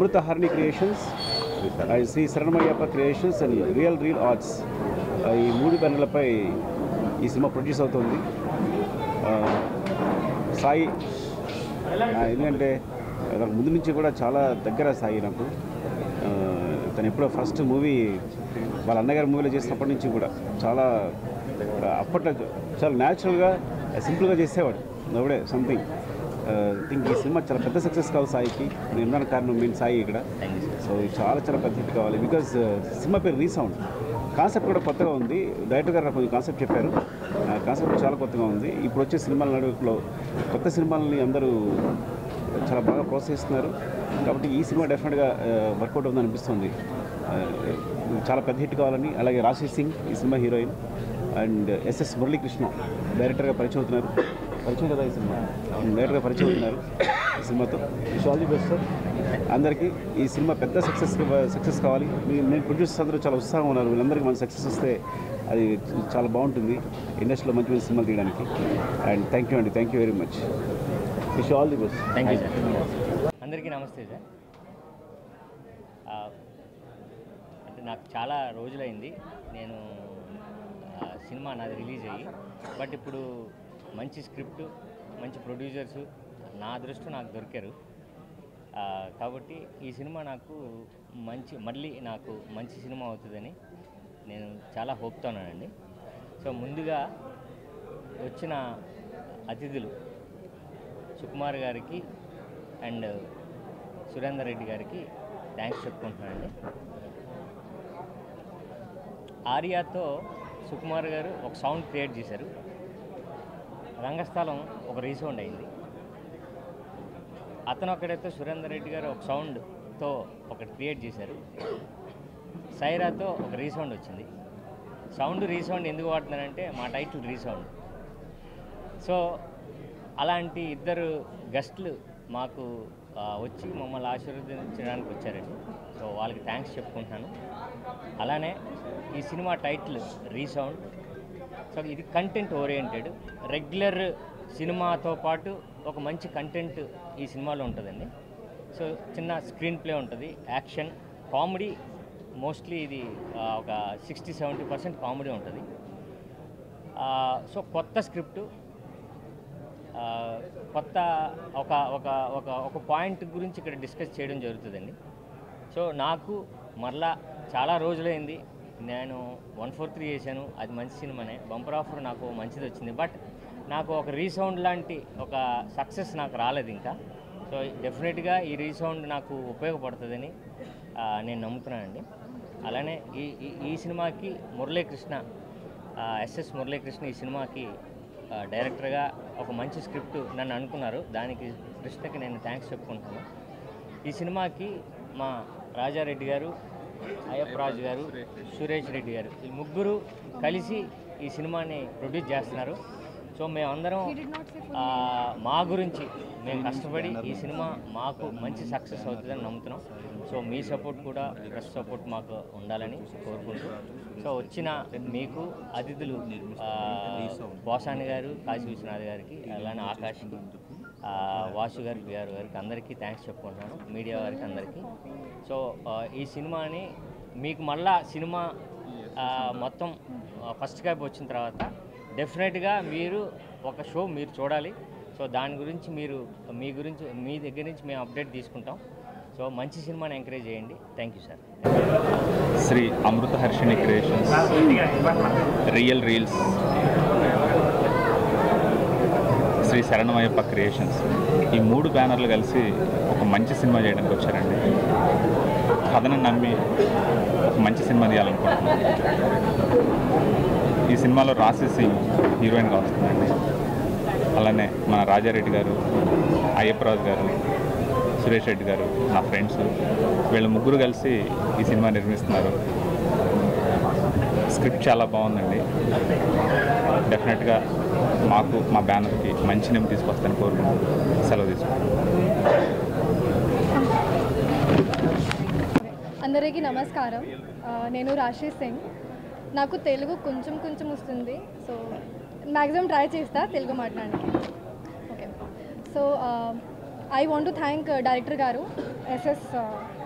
అమృతహారిణి creations Shri Saranamayyappa creations and real real arts ఈ మూడు బ్యానర్లపై ఈ సినిమా ప్రొడ్యూస్ అవుతుంది ఆ, సాయి ఆ, ఎందుకంటే నాకు ముందు నుంచి కూడా చాలా దగ్గర సాయి నాకు ఆ, తను ఎప్పుడో ఫస్ట్ మూవీ వాళ్ళ అన్నగారి మూవీలో చేసినప్పటి నుంచి కూడా చాలా ఆ, అప్పట్లో చాలా న్యాచురల్గా సింపుల్గా చేసేవాడు నవ్వుడే సంథింగ్ థింక్ ఈ సినిమా చాలా పెద్ద సక్సెస్ కావాలి సాయికి నేను ఉన్నాను కారణం మెయిన్ సాయి ఇక్కడ సో ఇది చాలా చాలా పెద్ద హిట్ కావాలి బికాజ్ సినిమా పేరు రీసౌండ్ కాన్సెప్ట్ కూడా కొత్తగా ఉంది డైరెక్టర్ గారు నాకు కొంచెం కాన్సెప్ట్ చెప్పారు కాన్సెప్ట్ చాలా కొత్తగా ఉంది ఇప్పుడు వచ్చే సినిమాల నడుపులో కొత్త సినిమాలని అందరూ చాలా బాగా ప్రోత్సహిస్తున్నారు కాబట్టి ఈ సినిమా డెఫినెట్గా వర్కౌట్ అవుతుంది అనిపిస్తుంది ఆ, చాలా పెద్ద హిట్ కావాలని అలాగే రాశి సింగ్ ఈ cinema heroine and S S Muralikrishna డైరెక్టర్గా పరిచయం అవుతున్నారు పరిచయం కదా ఈ సినిమా డైరెక్టర్గా పరిచయం అవుతున్నారు ఈ సినిమాతో wish all the best sir అందరికీ ఈ సినిమా పెద్ద సక్సెస్ సక్సెస్ కావాలి మీ- నేను ప్రొడ్యూసర్స్ అందరూ చాలా ఉత్సాహం ఉన్నారు వీళ్ళందరికీ మన సక్సెస్ వస్తే అది చాలా బాగుంటుంది ఇండస్ట్రీలో మంచి మంచి సినిమాలు తీయడానికి అండ్ థ్యాంక్ యూ అండి thank you very much wish all the best thank you sir అందరికీ నమస్తే సార్ ఆ, అంటే నాకు చాలా రోజులైంది నేను ఆ, సినిమా నాది రిలీజ్ అయ్యి బట్ ఇప్పుడు మంచి స్క్రిప్ట్ మంచి ప్రొడ్యూసర్స్ నా అదృష్టం నాకు దొరికారు ఆ, కాబట్టి ఈ సినిమా నాకు మంచి మళ్ళీ నాకు మంచి సినిమా అవుతుందని నేను చాలా హోప్తో ఉన్నానండి సో ముందుగా వచ్చిన అతిథులు సుకుమార్ గారికి అండ్ సురేందర్ రెడ్డి గారికి థ్యాంక్స్ చెప్పుకుంటున్నానండి ఆర్యాతో సుకుమార్ గారు ఒక సౌండ్ క్రియేట్ చేశారు రంగస్థలం ఒక రీసౌండ్ అయింది అతను ఒకడైతే సురేందర్ రెడ్డి గారు ఒక సౌండ్తో ఒకటి క్రియేట్ చేశారు సైరాతో ఒక రీసౌండ్ వచ్చింది సౌండ్ రీసౌండ్ ఎందుకు వాడుతున్నారంటే మా టైటిల్ రీసౌండ్ సో అలాంటి ఇద్దరు గెస్ట్లు మాకు ఆ, వచ్చి మమ్మల్ని ఆశీర్వదించడానికి వచ్చారండి సో వాళ్ళకి థ్యాంక్స్ చెప్పుకుంటున్నాను అలానే ఈ సినిమా టైటిల్ రీసౌండ్ సో ఇది కంటెంట్ ఓరియంటెడ్ రెగ్యులర్ సినిమాతో పాటు ఒక మంచి కంటెంట్ ఈ సినిమాలో ఉంటుందండి సో చిన్న స్క్రీన్ ప్లే ఉంటుంది యాక్షన్ కామెడీ మోస్ట్లీ ఇది ఆ, ఒక సిక్స్టీ సెవెంటీ పర్సెంట్ కామెడీ ఉంటుంది ఆ, సో కొత్త స్క్రిప్టు ఆ, కొత్త ఒక ఒక ఒక ఒక పాయింట్ గురించి ఇక్కడ డిస్కస్ చేయడం జరుగుతుందండి సో నాకు మరలా చాలా రోజులైంది నేను వన్ ఫోర్ త్రీ చేశాను అది మంచి సినిమానే బంపర్ ఆఫర్ నాకు మంచిది వచ్చింది బట్ నాకు ఒక రీసౌండ్ లాంటి ఒక సక్సెస్ నాకు రాలేదు ఇంకా సో డెఫినెట్గా ఈ రీసౌండ్ నాకు ఉపయోగపడుతుందని ఆ, నేను నమ్ముతున్నానండి అలానే ఈ ఈ- ఈ సినిమాకి మురళీకృష్ణ ఎస్ఎస్ మురళీకృష్ణ ఈ సినిమాకి ఆ, డైరెక్టర్గా ఒక మంచి స్క్రిప్ట్ నన్ను అనుకున్నారు దానికి కృష్ణకి నేను థ్యాంక్స్ చెప్పుకుంటాను ఈ సినిమాకి మా రాజారెడ్డి గారు అయ్యప్ప రాజు గారు సురేష్ రెడ్డి గారు ఈ ముగ్గురు కలిసి ఈ సినిమాని ప్రొడ్యూస్ చేస్తున్నారు సో మేమందరం ఆ, మా గురించి మేము కష్టపడి ఈ సినిమా మాకు మంచి సక్సెస్ అవుతుందని నమ్ముతున్నాం సో మీ సపోర్ట్ కూడా ప్రెస్ సపోర్ట్ మాకు ఉండాలని కోరుకుంటూ సో వచ్చిన మీకు అతిథులు ఆ, పోసాని గారు కాశీ విశ్వనాథ్ గారికి అలానే ఆకాష్కి ఆ, వాసు గారికి బిఆర్ గారికి అందరికీ థ్యాంక్స్ చెప్పుకుంటున్నాను మీడియా వారికి అందరికీ సో ఆ, ఈ సినిమాని మీకు మళ్ళా సినిమా ఆ, మొత్తం ఫస్ట్ క్యాప్ వచ్చిన తర్వాత డెఫినెట్గా మీరు ఒక షో మీరు చూడాలి సో దాని గురించి మీరు మీ గురించి మీ దగ్గర నుంచి మేము అప్డేట్ తీసుకుంటాం సో మంచి సినిమాని ఎంకరేజ్ చేయండి thank you sir Shri Amrutha Harshini creations real reels Shri Saranamayyappa creations ఈ మూడు బ్యానర్లు కలిసి ఒక మంచి సినిమా చేయడానికి వచ్చారండి కథను నమ్మి ఒక మంచి సినిమా తీయాలనుకుంటున్నాను ఈ సినిమాలో రాశి సింగ్ హీరోయిన్గా వస్తుందండి అలానే మన రాజారెడ్డి గారు అయ్యప్పరాజు గారు సురేష్ రెడ్డి గారు నా ఫ్రెండ్స్ వీళ్ళ ముగ్గురు కలిసి ఈ సినిమా నిర్మిస్తున్నారు స్క్రిప్ట్ చాలా బాగుందండి డెఫినెట్గా మాకు మా బ్యానర్కి మంచి నేమ్ తీసుకొస్తాను కోరుకుంటూ సెలవు తీసుకుంటాను అందరికీ నమస్కారం ఆ, నేను రాశి సింగ్ నాకు తెలుగు కొంచెం కొంచెం వస్తుంది సో మ్యాక్సిమం ట్రై చేస్తా తెలుగు మాట్లాడడానికి okay so I want to thank director garu S S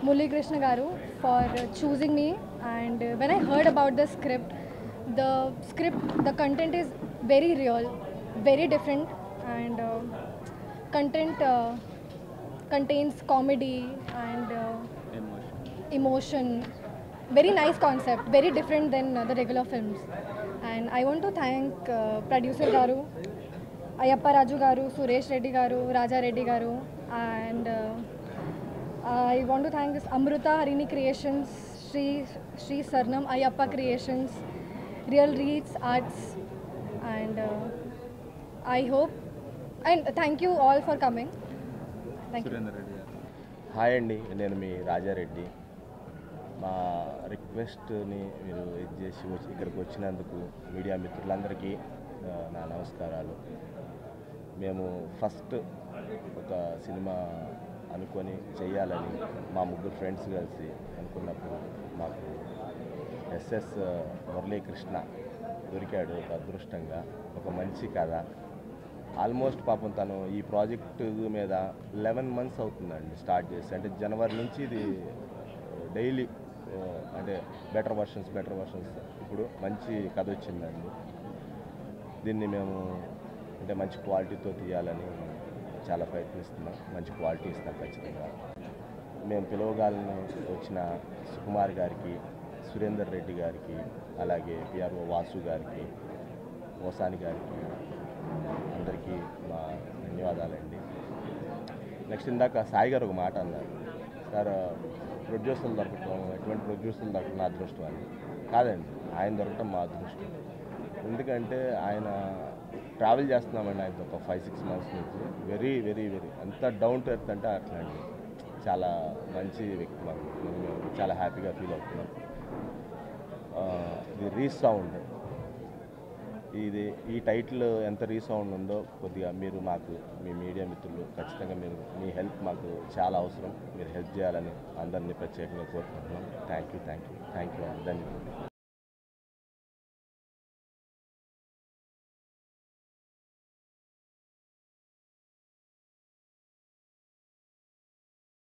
Murli Krishna Garu for choosing me. And uh, when I heard about the script, the script, the content is very real, very different, and uh, content uh, contains comedy and uh, emotion. Very nice concept, very different than uh, the regular films. And I want to thank uh, producer Garu, Ayappa Raju Garu, Suresh Reddy Garu, Raja Reddy Garu, and uh, I want to thank this Amruta Harini Creations, Sri Sri Sarnam Ayappa Creations, Real Reads Arts, and uh, I hope and thank you all for coming. Thank you. Hi అండి నేను మీ రాజారెడ్డి మా రిక్వెస్ట్ని మీరు ఇది చేసి వచ్చి ఇక్కడికి వచ్చినందుకు media మిత్రులందరికీ ఆ, నా నమస్కారాలు మేము ఫస్ట్ ఒక సినిమా అనుకొని చేయాలని మా ముగ్గురు ఫ్రెండ్స్ కలిసి అనుకున్నప్పుడు మాకు ఎస్ఎస్ మురళీకృష్ణ దొరికాడు ఒక అదృష్టంగా ఒక మంచి కథ ఆల్మోస్ట్ పాపం తను ఈ ప్రాజెక్టు మీద లెవెన్ మంత్స్ అవుతుందండి స్టార్ట్ చేసి అంటే జనవరి నుంచి ఇది డైలీ అంటే బెటర్ వర్షన్స్ బెటర్ వర్షన్స్ ఇప్పుడు మంచి కథ వచ్చిందండి దీన్ని మేము అంటే మంచి క్వాలిటీతో తీయాలని చాలా ప్రయత్నిస్తున్నాం మంచి క్వాలిటీ ఇస్తాం ఖచ్చితంగా మేము పిలవగాలని వచ్చిన సుకుమార్ గారికి సురేందర్ రెడ్డి గారికి అలాగే పిఆర్ఓ వాసు గారికి ఓసాని గారికి అందరికీ మా ధన్యవాదాలండి నెక్స్ట్ ఇందాక సాయి గారు ఒక మాట అన్నారు సార్ ప్రొడ్యూసర్లు దొరకటం ఎటువంటి ప్రొడ్యూసర్లు దొరకటం నా అదృష్టం అని కాదండి ఆయన దొరకటం మా అదృష్టం ఎందుకంటే ఆయన ట్రావెల్ చేస్తున్నామండి ఆయనతో ఒక ఫైవ్ సిక్స్ మంత్స్ నుంచి వెరీ వెరీ వెరీ అంత డౌన్ టు ఎర్త్ అంటే అట్లా అండి చాలా మంచి వ్యక్తి మాకు మేము చాలా హ్యాపీగా ఫీల్ అవుతున్నాం ఆ, ఇది రీసౌండ్ ఇది ఈ టైటిల్ ఎంత రీసౌండ్ ఉందో కొద్దిగా మీరు మాకు మీ మీడియా మిత్రులు ఖచ్చితంగా మీరు మీ హెల్ప్ మాకు చాలా అవసరం మీరు హెల్ప్ చేయాలని అందరినీ ప్రత్యేకంగా కోరుకుంటున్నాం thank you thank you thank you ధన్యవాదాలు